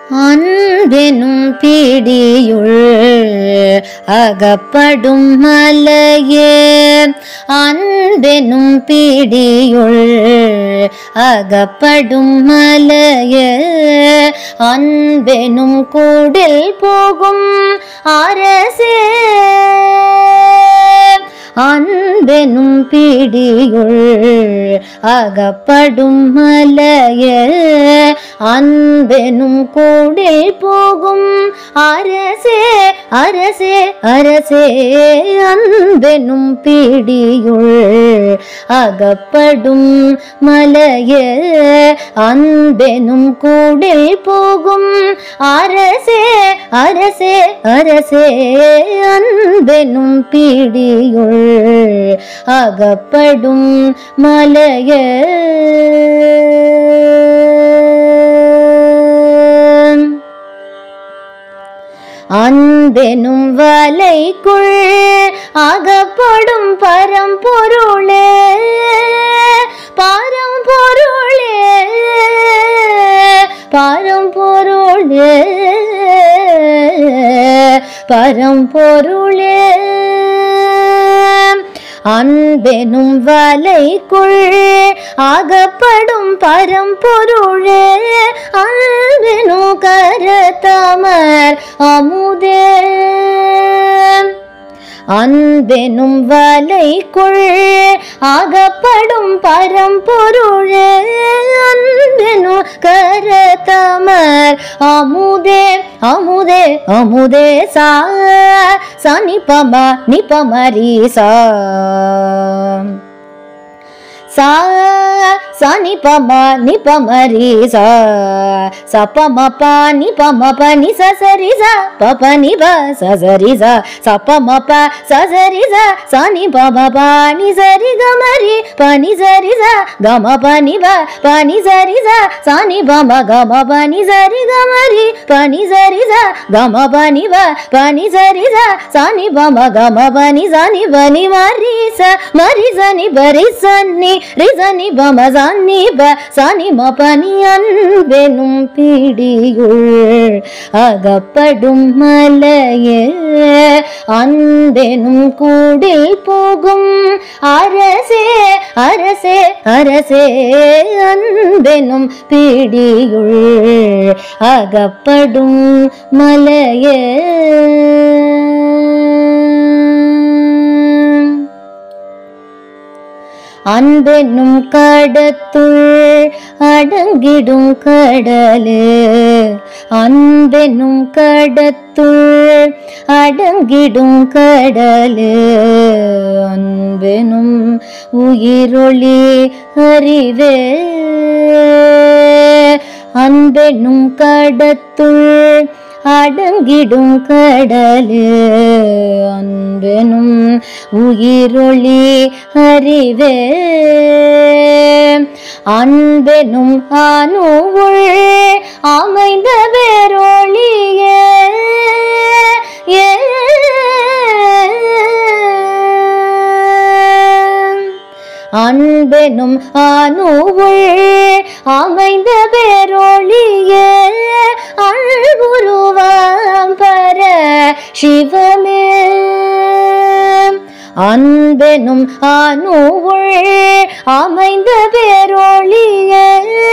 அன்பெனும் பிடியுள் அகப்படும் மலையே அன்பெனும் பிடியுள் அகப்படும் மலையே அன்பெனும் கூடில் போகும் அரசே அன்பெனும் பிடியுள் அகப்படும் மலைய அன்பெனும் கூடில் போகும் அரசே அரசே அரசே அன்பெனும் பிடியுள் அகப்படும் மலைய அன்பெனும் கூடில் போகும் அரசே அரசே அரசே அன்பெனும் பிடியுள் அகப்படும் மலைய அன்பெனும் வலைக்குள் அகப்படும் பரம்பொருளே பரம்பொருளே பரம்பொருளே பரம்பொருளே அன்பெனும் வலைக்குள் அகப்படும் பரம்பொருளே அன்பெனும் கரத்தமர் அமுதே அன்பெனும் வலைக்குள் அகப்படும் பரம்பொருளே அன்பெனும் கரத்தமர் அமுதே அமுதே அமுதே சா சா நிபம நிபமரி சா சா சா நிபம நிபமரி சா ச பம ப நிபம ப நி ச சரி ச ப ப நி ப ச சரி ச ச பம ப ச சரி ச ச நி பம ப நி சரி க மரி ப நி சரி ச க ம ப நி ப ப நி சரி ச ச நி பம க ம ப நி சரி க மரி ப நி சரி ச க ம ப நி ப ப நி சரி ச ச நி பம க ம ப நி ச நி ப நி மரி ச மரி ச நி ப ரி ச நி ரி ச நி ப ம ச நி ப ச நி ம ப நி அன்பெனும் பிடியுள் அகப்படும் மலையே அன்பெனும் கூடில் போகும் அரசே அரசே அரசே அன்பெனும் பிடியுள் அகப்படும் மலையே அன்பென்னும் கடத்துள் அடங்கிடும் கடலு அன்பென்னும் கடத்துள் அடங்கிடும் கடலு அன்பெனும் உயிரொளி அறிவே அன்பென்னும் கடத்துள் அடங்கிடும் கடலு அன்பெனும் உயிரொளி அறிவே அன்பெனும் அணுவுள் அமைந்த வேரொளியே ஏ அன்பெனும் அணுவுள் அமைந்த பேரொளியே அழ்குருவாம் பர சிவமே அன்பெனும் அணுவுள் அமைந்த பேரொளியே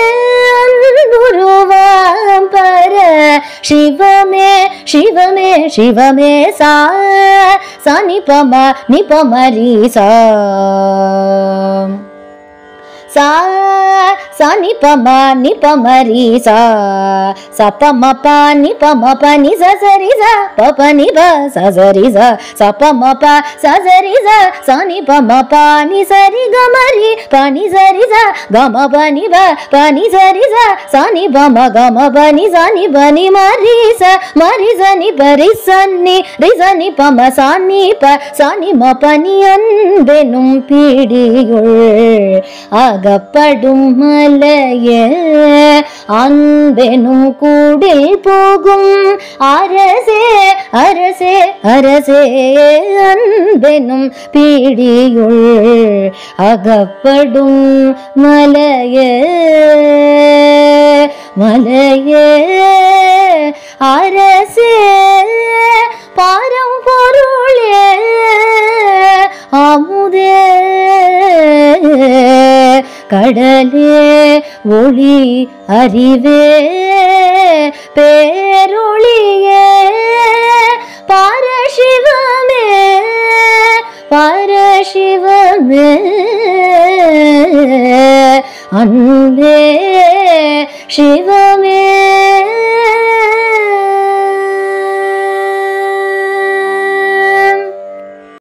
அன்புருவாம் பர சிவமே சிவமே சிவமே சா சா நிபம நிபமரி சா சா சா நிபம நிபமரி சா ச பம ப நிபம ப நி ச சரி ச ப ப நி ப ச சரி ச ச பம ப ச சரி ச ச நி பம ப நி சரி க மரி ப நி சரி ச க ம ப நி ப ப நி சரி ச ச நி ப ம க ம ப நி ச நி ப நி மரி ச மரி ச நி ப ரி ச நி ரி ச நி ப ம ச நி ப ச நி ம ப நி அன்பெனும் பிடியுள் அகப்படும் மலைய அன்பெனும் கூடில் போகும் அரசே அரசே அரசே அன்பெனும் பிடியுள் அகப்படும் மலைய மலையே கடலே ஒளி அறிவே பேரொளியே பரசிவமே பரசிவமே அன்பே சிவமே